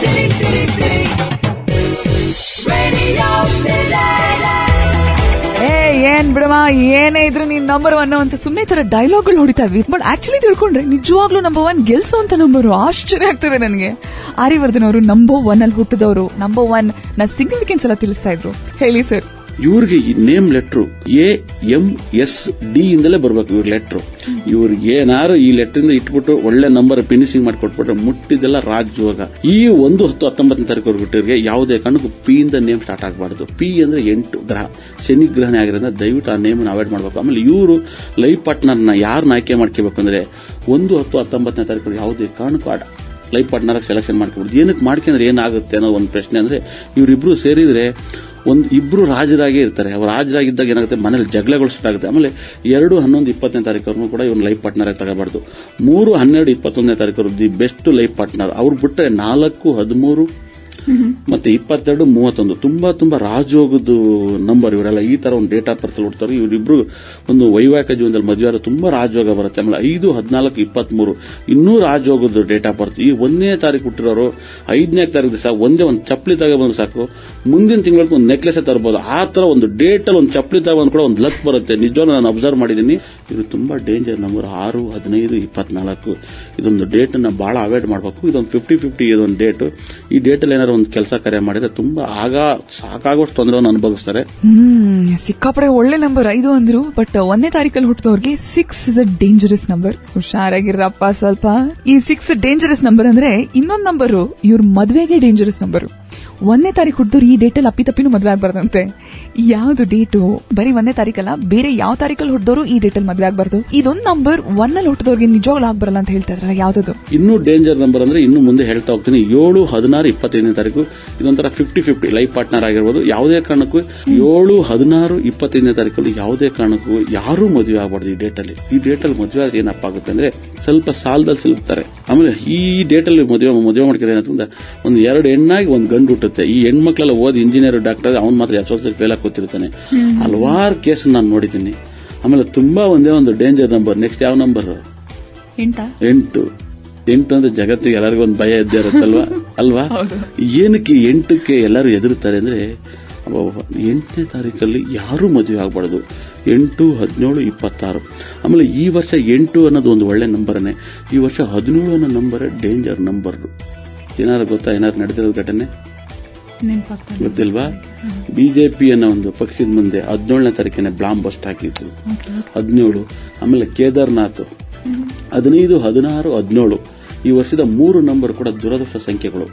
City, City, City. Radio City. ಏ ಏನ್ ಬಿಡಮ್ಮ ಏನೇ ಇದ್ರು ನೀನ್ ನಂಬರ್ ಒನ್ ಅಂತ ಸುಮ್ಮನೆ ತರ ಡೈಲಾಗ್ಗಳು ಹೊಡಿತಾವಿ ಬಟ್ ಆಕ್ಚುಲಿ ತಿಳ್ಕೊಂಡ್ರೆ ನಿಜವಾಗ್ಲೂ ನಂಬರ್ ಒನ್ ಗೆಲ್ಸೋ ಅಂತ ನಂಬರ್ ಆಶ್ಚರ್ಯ ಆಗ್ತದೆ ನನಗೆ ಆರ್ಯವರ್ಧನ್ ಅವರು ನಂಬರ್ ಒನ್ ಅಲ್ಲಿ ಹುಟ್ಟಿದವರು ನಂಬರ್ ಒನ್ ನ ಸಿಗ್ನಿಫಿಕೆನ್ಸ್ ಎಲ್ಲ ತಿಳಿಸ್ತಾ ಇದ್ರು ಹೇಳಿ ಸರ್ ಇವ್ರಿಗೆ ಈ name letter A M S D ಇಂದಲೇ ಬರ್ಬೇಕು ಇವ್ರ ಲೆಟ್ರು ಇವ್ರಿಗೆ ಏನಾರು ಈ ಲೆಟರ್ ಇಂದ ಇಟ್ಬಿಟ್ಟು ಒಳ್ಳೆ ನಂಬರ್ ಫಿನಿಶಿಂಗ್ ಮಾಡಿ ಕೊಟ್ಬಿಟ್ರೆ ಮುಟ್ಟಿದೆಲ್ಲ ರಾಜಯೋಗ ಈ ಒಂದು ಹತ್ತು ಹತ್ತೊಂಬತ್ತನೇ ತಾರೀಕು ಹುಟ್ಟಿರಿಗೆ ಯಾವುದೇ ಕಾರಣಕ್ಕೂ ಪಿ ಇಂದ ನೇಮ್ ಸ್ಟಾರ್ಟ್ ಆಗಬಾರ್ದು ಪಿ ಅಂದ್ರೆ ಎಂಟು ಗ್ರಹ ಶನಿ ಗ್ರಹಣೆ ಆಗಿರೋದ್ರಿಂದ ದಯವಿಟ್ಟು ಆ ನೇಮನ್ನು ಅವಾಯ್ಡ್ ಮಾಡಬೇಕು ಆಮೇಲೆ ಇವರು ಲೈಫ್ ಪಾರ್ಟ್ನರ್ನ ಯಾರನ್ನ ಆಯ್ಕೆ ಮಾಡ್ಕೋಬೇಕು ಅಂದ್ರೆ ಒಂದು ಹತ್ತು ಹತ್ತೊಂಬತ್ತನೇ ತಾರೀಕು ಯಾವುದೇ ಕಾರಣಕ್ಕೂ ಆಡ ಲೈಫ್ ಪಾರ್ಟ್ನರ್ ಸೆಲೆಕ್ಷನ್ ಮಾಡ್ಕೊಬಿಡ್ದು ಏನಕ್ಕೆ ಮಾಡ್ಕೊಂಡ್ರೆ ಏನಾಗುತ್ತೆ ಅನ್ನೋ ಒಂದು ಪ್ರಶ್ನೆ ಅಂದ್ರೆ ಇವರಿಬ್ರು ಸೇರಿದ್ರೆ ಒಂದು ಇಬ್ರು ರಾಜರಾಗೇ ಇರ್ತಾರೆ ಅವ್ರು ರಾಜರಾಗಿದ್ದಾಗ ಏನಾಗುತ್ತೆ ಮನೇಲಿ ಜಗಳಗಳು ಸ್ಟಾರ್ಟ್ ಆಗುತ್ತೆ ಆಮೇಲೆ ಎರಡು ಹನ್ನೊಂದು ಇಪ್ಪತ್ತನೇ ತಾರೀಕು ಕೂಡ ಇವನ್ ಲೈಫ್ ಪಾರ್ಟ್ನರ್ ಆಗಿ ತಗೋಬಾರ್ದು ಮೂರು ಹನ್ನೆರಡು ಇಪ್ಪತ್ತೊಂದನೇ ತಾರೀಕು ದಿ ಬೆಸ್ಟ್ ಲೈಫ್ ಪಾರ್ಟ್ನರ್ ಅವ್ರು ಬಿಟ್ರೆ ನಾಲ್ಕು ಹದಿಮೂರು ಮತ್ತೆ ಇಪ್ಪತ್ತೆರಡು ಮೂವತ್ತೊಂದು ತುಂಬಾ ತುಂಬಾ ರಾಜಯೋಗದ ನಂಬರ್ ಇವರೆಲ್ಲ ಈ ತರ ಒಂದು ಡೇಟ್ ಆಫ್ ಬರ್ತ್ ಹುಡ್ತಾರೆ ಇವರಿಬ್ರು ಒಂದು ವೈವಾಹಿಕ ಜೀವನದಲ್ಲಿ ಮದುವೆ ಆದ್ರೆ ತುಂಬಾ ರಾಜಯೋಗ ಬರುತ್ತೆ ಆಮೇಲೆ ಐದು ಹದಿನಾಲ್ಕು ಇಪ್ಪತ್ಮೂರು ಇನ್ನೂ ರಾಜಯೋಗದ ಡೇಟ್ ಆಫ್ ಬರ್ತ್ ಈ ಒಂದನೇ ತಾರೀಕು ಹುಟ್ಟಿರೋರು ಐದನೇ ತಾರೀಕು ದಿವಸ ಒಂದೇ ಒಂದು ಚಪ್ಪಲಿ ತಗೊಬಂದ್ರೆ ಸಾಕು ಮುಂದಿನ ತಿಂಗಳ ಒಂದು ನೆಕ್ಲೆಸ್ ತರಬಹುದು ಆ ತರ ಒಂದು ಡೇಟ್ ಅಲ್ಲಿ ಒಂದು ಚಪ್ಪಲಿ ತಗೊಂಡ್ ಕೂಡ ಒಂದು ಲಕ್ ಬರುತ್ತೆ ನಿಜವಾಗ್ಲೂ ನಾನು ಅಬ್ಸರ್ವ್ ಮಾಡಿದ್ದೀನಿ ಇದು ತುಂಬಾ ಡೇಂಜರ್ ನಂಬರ್ ಆರು ಹದಿನೈದು ಇಪ್ಪತ್ನಾಲ್ಕು ಇದೊಂದು ಡೇಟ್ ಅನ್ನ ಬಹಳ ಅವಾಯ್ಡ್ ಮಾಡಬೇಕು ಇದೊಂದು ಫಿಫ್ಟಿ ಫಿಫ್ಟಿ ಇದೊಂದು ಡೇಟ್ ಈ ಡೇಟ್ ಅಲ್ಲಿ ಏನಾದ್ರು ಒಂದು ಕೆಲಸ ಕಾರ್ಯ ಮಾಡಿದ್ರೆ ತುಂಬಾ ಆಗ ಸಾಕಾಗುವಷ್ಟು ತೊಂದರೆಯನ್ನು ಅನುಭವಿಸ್ತಾರೆ ಹ್ಮ್ ಸಿಕ್ಕಾಪಡೆ ಒಳ್ಳೆ ನಂಬರ್ ಐದು ಅಂದ್ರು ಬಟ್ ಒಂದನೇ ತಾರೀಕಲ್ಲಿ ಹುಟ್ಟಿದವ್ರಿಗೆ six is a dangerous number ಹುಷಾರಾಗಿರಪ್ಪ ಸ್ವಲ್ಪ ಈ ಸಿಕ್ಸ್ ಡೇಂಜರಸ್ ನಂಬರ್ ಅಂದ್ರೆ ಇನ್ನೊಂದ್ ನಂಬರ್ ಇವ್ರ ಮದ್ವೆಗೆ ಡೇಂಜರಸ್ ನಂಬರ್ ಒಂದನೇ ತಾರೀಕು ಹುಟ್ಟಿದವ್ರು ಈ ಡೇಟಲ್ಲಿ ಅಪ್ಪಿತಪ್ಪಿನೂ ಮದ್ವೆ ಆಗ್ಬಾರ್ದಂತೆ ಯಾವ್ದು ಡೇಟು ಬರೀ ಒಂದನೇ ತಾರೀಕಲ್ಲ ಬೇರೆ ಯಾವ ತಾರೀಕಲ್ಲಿ ಹುಟ್ಟಿದವರು ಈ ಡೇಟಲ್ಲಿ ಮದ್ವೆ ಆಗ್ಬಾರ್ದು ಇದೊಂದು ನಂಬರ್ ಒನ್ ಅಲ್ಲಿ ಹುಟ್ಟಿದವ್ರಿಗೆ ನಿಜವಾಗ್ಲೂ ಆಗ್ಬರಲ್ಲ ಅಂತ ಹೇಳ್ತಾ ಇದ್ರಲ್ಲ ಯಾವ್ದದು ಇನ್ನೂ ಡೇಂಜರ್ ನಂಬರ್ ಅಂದ್ರೆ ಇನ್ನು ಮುಂದೆ ಹೇಳ್ತಾ ಹೋಗ್ತೀನಿ ಏಳು ಹದಿನಾರು ಇಪ್ಪತ್ತೈದನೇ ತಾರೀಕು ಇದೊಂಥರ ಫಿಫ್ಟಿ ಫಿಫ್ಟಿ ಲೈಫ್ ಪಾರ್ಟ್ನರ್ ಆಗಿರ್ಬೋದು ಯಾವುದೇ ಕಾರಣಕ್ಕೂ ಏಳು ಹದಿನಾರು ಇಪ್ಪತ್ತೈದನೇ ತಾರೀಕಲ್ಲಿ ಯಾವುದೇ ಕಾರಣಕ್ಕೂ ಯಾರೂ ಮದುವೆ ಆಗಬಾರ್ದು ಈ ಡೇಟಲ್ಲಿ ಈ ಡೇಟಲ್ಲಿ ಮದುವೆ ಆದ್ರೆ ಏನಪ್ಪ ಆಗುತ್ತೆ ಅಂದ್ರೆ ಸ್ವಲ್ಪ ಸಾಲದಲ್ಲಿ ಸಿಲುಕ್ತಾರೆ ಆಮೇಲೆ ಈ ಡೇಟಲ್ಲಿ ಮದುವೆ ಮದುವೆ ಮಾಡ್ತಾರೆ ಏನಂತಂದ್ರೆ ಒಂದು ಎರಡು ಹೆಣ್ಣಾಗಿ ಒಂದು ಗಂಡು ಹುಟ್ಟುತ್ತೆ ಈ ಹೆಣ್ಮಕ್ಳೆಲ್ಲ ಓದಿ ಇಂಜಿನಿಯರ್ ಡಾಕ್ಟರ್ ಅವ್ನು ಮಾತ್ರ ಎಷ್ಟು ವರ್ಷದಲ್ಲಿ ಫೇಲ್ ಆಗಿ ಕೂತಿರ್ತಾನೆ ಹಲವಾರು ಕೇಸ್ ನಾನು ನೋಡಿದ್ದೀನಿ ಆಮೇಲೆ ತುಂಬಾ ಒಂದೇ ಒಂದು ಡೇಂಜರ್ ನಂಬರ್ ನೆಕ್ಸ್ಟ್ ಯಾವ ನಂಬರ್ ಎಂಟಾ ಎಂಟು ಎಂಟು ಅಂದ್ರೆ ಜಗತ್ತಿಗೆ ಎಲ್ಲರಿಗೂ ಒಂದು ಭಯ ಇದ್ದೇ ಇರುತ್ತಲ್ವಾ ಅಲ್ವಾ ಏನಕ್ಕೆ ಎಂಟಕ್ಕೆ ಎಲ್ಲರೂ ಎದುರುತ್ತಾರೆ ಅಂದ್ರೆ ಅಬ್ಬಬ್ಬ, ಎಂಟನೇ ತಾರೀಕಲ್ಲಿ ಯಾರೂ ಮದುವೆ ಆಗಬಾರ್ದು ಎಂಟು ಹದಿನೇಳು ಇಪ್ಪತ್ತಾರು ಆಮೇಲೆ ಈ ವರ್ಷ ಎಂಟು ಅನ್ನೋದು ಒಂದು ಒಳ್ಳೆ ನಂಬರನೇ ಈ ವರ್ಷ ಹದಿನೇಳು ಅನ್ನೋ ನಂಬರ್ ಡೇಂಜರ್ ನಂಬರ್ ಏನಾರು ಗೊತ್ತಾ ಏನಾರು ನಡೆದಿರೋದು ಘಟನೆ ನೆನಪಾಗ್ತಾ ಗೊತ್ತಿಲ್ವಾ ಬಿಜೆಪಿ ಅನ್ನೋ ಒಂದು ಪಕ್ಷದ ಮುಂದೆ ಹದಿನೇಳನೇ ತಾರೀಕಿನ ಬ್ಲಾಮ್ ಬಸ್ಟ್ ಹಾಕಿದ್ರು ಹದಿನೇಳು ಆಮೇಲೆ ಕೇದಾರ್ನಾಥ್ ಹದಿನೈದು ಹದಿನಾರು ಹದಿನೇಳು ಈ ವರ್ಷದ ಮೂರು ನಂಬರ್ ಕೂಡ ದುರದೃಷ್ಟ ಸಂಖ್ಯೆಗಳು